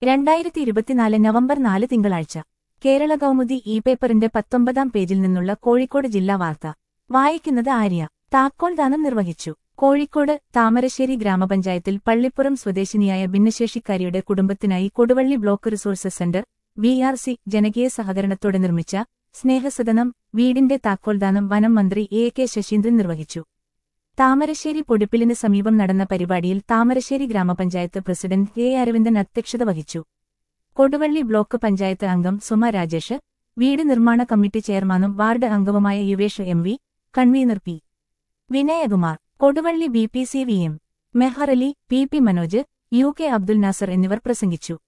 രണ്ടായിരത്തി ഇരുപത്തിനാല് നവംബർ നാല് തിങ്കളാഴ്ച കേരള കൗമുദി ഇ പേപ്പറിന്റെ പത്തൊമ്പതാം പേജിൽ നിന്നുള്ള കോഴിക്കോട് ജില്ലാ വാർത്ത വായിക്കുന്നത് ആര്യ താക്കോൽ ദാനം നിർവഹിച്ചു കോഴിക്കോട് താമരശ്ശേരി ഗ്രാമപഞ്ചായത്തിൽ പള്ളിപ്പുറം സ്വദേശിനിയായ ഭിന്നശേഷിക്കാരിയുടെ കുടുംബത്തിനായി Koduvally block resources centre V R C ജനകീയ സഹകരണത്തോടെ നിർമ്മിച്ച സ്നേഹസദനം വീടിന്റെ താക്കോൽദാനം വനം മന്ത്രി എ കെ ശശീന്ദ്രൻ നിർവഹിച്ചു താമരശ്ശേരി പൊടിപ്പിലിന് സമീപം നടന്ന പരിപാടിയിൽ താമരശ്ശേരി ഗ്രാമപഞ്ചായത്ത് പ്രസിഡന്റ് കെ അരവിന്ദൻ അധ്യക്ഷത വഹിച്ചു കൊടുവള്ളി ബ്ലോക്ക് പഞ്ചായത്ത് അംഗം സുമ രാജേഷ് വീട് നിർമ്മാണ കമ്മിറ്റി ചെയർമാനും വാർഡ് അംഗവുമായ Yuvesh M V convener P Vinayakumar Koduvally B P C V M Mehar Ali P P Manoj U K Abdul Nasar എന്നിവർ പ്രസംഗിച്ചു